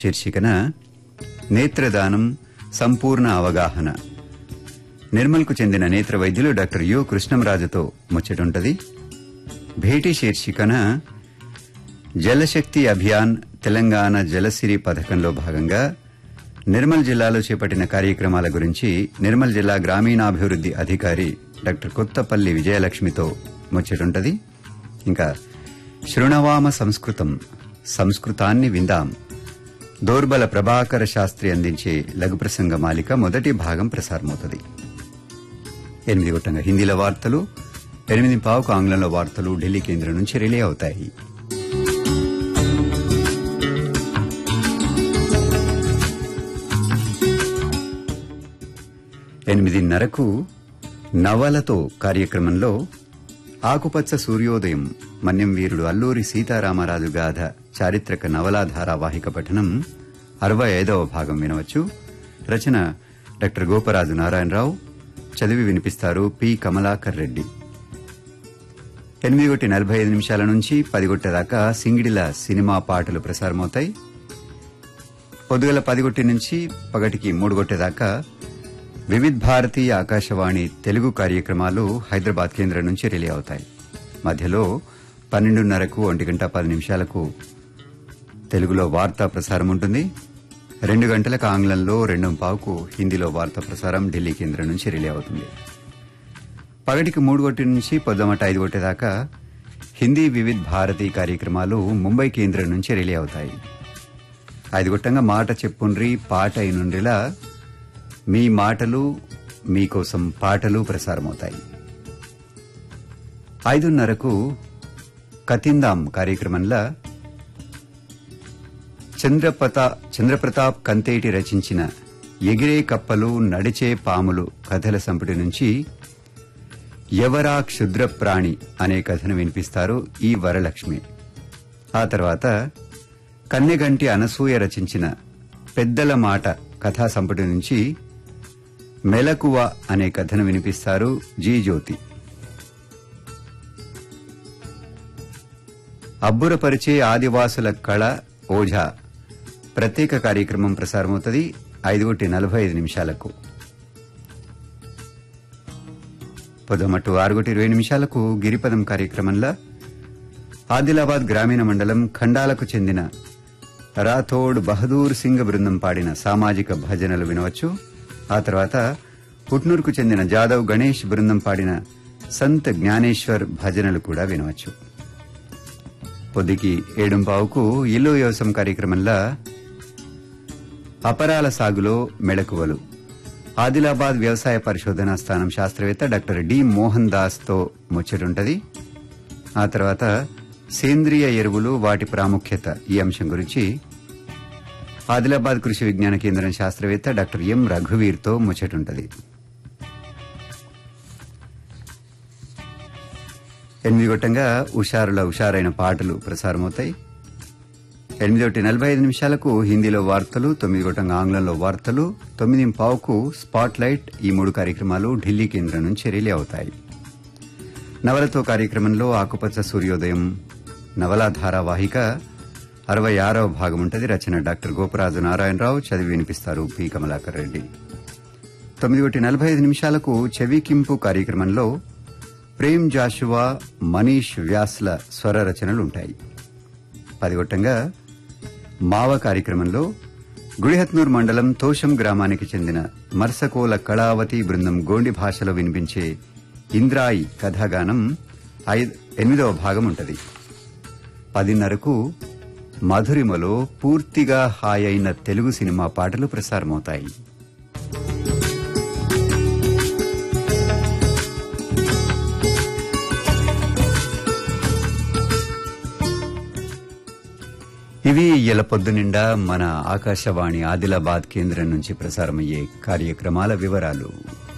శీర్షికన నేత్రదానం సంపూర్ణ అవగాహన నిర్మల్కు చెందిన నేత్ర వైద్యులు డాక్టర్ యు కృష్ణంరాజుతో ముచ్చటుంటది భేటీ శీర్షికన జలశక్తి అభియాన్ తెలంగాణ జలసిరి పథకంలో భాగంగా నిర్మల్ జిల్లాలో చేపట్టిన కార్యక్రమాల గురించి నిర్మల్ జిల్లా గ్రామీణాభివృద్ది అధికారి డాక్టర్ కొత్తపల్లి విజయలక్ష్మితో ముచ్చటుంటది ఇంకా శృణవామ సంస్కృతం సంస్కృతాన్ని విందాం దోర్బల ప్రభాకర శాస్త్రి అందించే లఘు ప్రసంగ మాలిక మొదటి భాగం ప్రసారమవుతుంది ఎనిమిది గొట్టంగా హిందీలో వార్తలు ఎనిమిది పావుకు ఆంగ్లంలో వార్తలు ఢిల్లీ కేంద్రం నుంచి రిలే అవుతాయి ఎనిమిదిన్నరకు నవలతో కార్యక్రమంలో ఆకుపచ్చ సూర్యోదయం మన్యం వీరుడు అల్లూరి సీతారామరాజు గాథ చారిత్రక నవలా ధారావాహిక పఠనం అరవై ఐదవ భాగం వినవచ్చు రచన డాక్టర్ గోపరాజు నారాయణరావు చదివి వినిపిస్తారు పి కమలాకర్ రెడ్డి ఎనిమిది ఒకటి నలభై ఐదు నిమిషాల నుంచి పది దాకా సింగిడిల సినిమా పాటలు ప్రసారమవుతాయి పొద్దుగల పదిగొట్టి నుంచి పగటికి మూడు దాకా వివిధ్ భారతి ఆకాశవాణి తెలుగు కార్యక్రమాలు హైదరాబాద్ కేంద్రం నుంచి రిలే అవుతాయి మధ్యలో పన్నెండున్నరకు ఒంటి గంట పది నిమిషాలకు తెలుగులో వార్తా ప్రసారం ఉంటుంది రెండు గంటలకు ఆంగ్లంలో రెండు పావుకు హిందీలో వార్తా ప్రసారం ఢిల్లీ కేంద్రం నుంచి రిలే అవుతుంది పగటికి మూడు గొట్టి నుంచి పొద్దుమట ఐదు దాకా హిందీ వివిధ్ భారతి కార్యక్రమాలు ముంబై కేంద్రం నుంచి రిలే అవుతాయి ఐదు గొట్టంగా మాట చెప్పుండ్రి పాట అయినుండిలా మీ మాటలు మీకోసం పాటలు ప్రసారమవుతాయి ఐదున్నరకు కతిందాం కార్యక్రమంలో చంద్రపతా చంద్రప్రతాప్ కంతేటి రచించిన ఎగిరే కప్పలు నడిచే పాములు కథల సంపుటి నుంచి ఎవరా క్షుద్ర ప్రాణి అనే కథను వినిపిస్తారు ఈ వరలక్ష్మి ఆ తర్వాత కన్నెగంటి అనసూయ రచించిన పెద్దల మాట కథా సంపుటి నుంచి మెలకువ అనే కథను వినిపిస్తారు జీ జ్యోతి అబ్బురపరిచే ఆదివాసుల కళ ఓఝా ప్రత్యేక కార్యక్రమం ప్రసారమవుతుంది ఐదు ఒకటి నలభై ఐదు నిమిషాలకు పొదమట్టు ఆరుగొట్టి ఇరవై నిమిషాలకు గిరిపదం కార్యక్రమంలో ఆదిలాబాద్ గ్రామీణ మండలం ఖండాలకు చెందిన రాథోడ్ బహదూర్ సింగ్ బృందం పాడిన సామాజిక భజనలు వినవచ్చు ఆ తర్వాత పుట్నూరుకు చెందిన జాదవ్ గణేష్ బృందం పాడిన సంత్ జ్ఞానేశ్వర్ భజనలు కూడా వినవచ్చు పొద్దుకి ఏడుంపావుకు ఇల్లు వ్యవసాయం కార్యక్రమంలో అపరాల సాగులో మెళకువలు ఆదిలాబాద్ వ్యవసాయ పరిశోధనా స్థానం శాస్త్రవేత్త డాక్టర్ డి మోహన్ దాస్ తో ముచ్చటుంటది ఆ తర్వాత సేంద్రియ ఎరువులు వాటి ప్రాముఖ్యత ఈ అంశం గురించి ఆదిలాబాద్ కృషి విజ్ఞాన కేంద్రం శాస్త్రవేత్త డాక్టర్ ఎం రఘువీర్తో ముచ్చటుంటది ఎనిమిది గొట్టంగా ఉషారుల ఉషారైన పాటలు ప్రసారమవుతాయి ఎనిమిది ఒకటి నలభై ఐదు నిమిషాలకు హిందీలో వార్తలు తొమ్మిది గొట్టంగా ఆంగ్లంలో వార్తలు తొమ్మిది పావుకు స్పాట్ లైట్ ఈ మూడు కార్యక్రమాలు ఢిల్లీ కేంద్రం నుంచి రిలే అవుతాయి నవలతో కార్యక్రమంలో ఆకుపచ్చ సూర్యోదయం నవలా ధారావాహిక అరవై ఆరవ భాగం ఉంటుంది రచన డాక్టర్ గోపరాజు నారాయణరావు చదివి వినిపిస్తారు పి కమలాకర్ రెడ్డి తొమ్మిది ఒకటి నలభై ఐదు నిమిషాలకు చెవికింపు కార్యక్రమంలో ప్రేమ్ జాషువా మనీష్ వ్యాస్ల స్వర రచనలు ఉంటాయి పదిగొట్టంగా మావ కార్యక్రమంలో గుడిహత్నూర్ మండలం తోషం గ్రామానికి చెందిన మర్సకోల కళావతి బృందం గోండి భాషలో వినిపించే ఇంద్రాయి కథాగానం ఐద్- ఎనిమిదవ భాగం ఉంటది పదిన్నరకు మధురిమలో పూర్తిగా హాయైన తెలుగు సినిమా పాటలు ప్రసారమవుతాయి ఇవి ఇయ్యల పొద్దునిండా మన ఆకాశవాణి ఆదిలాబాద్ కేంద్రం నుంచి ప్రసారమయ్యే కార్యక్రమాల వివరాలు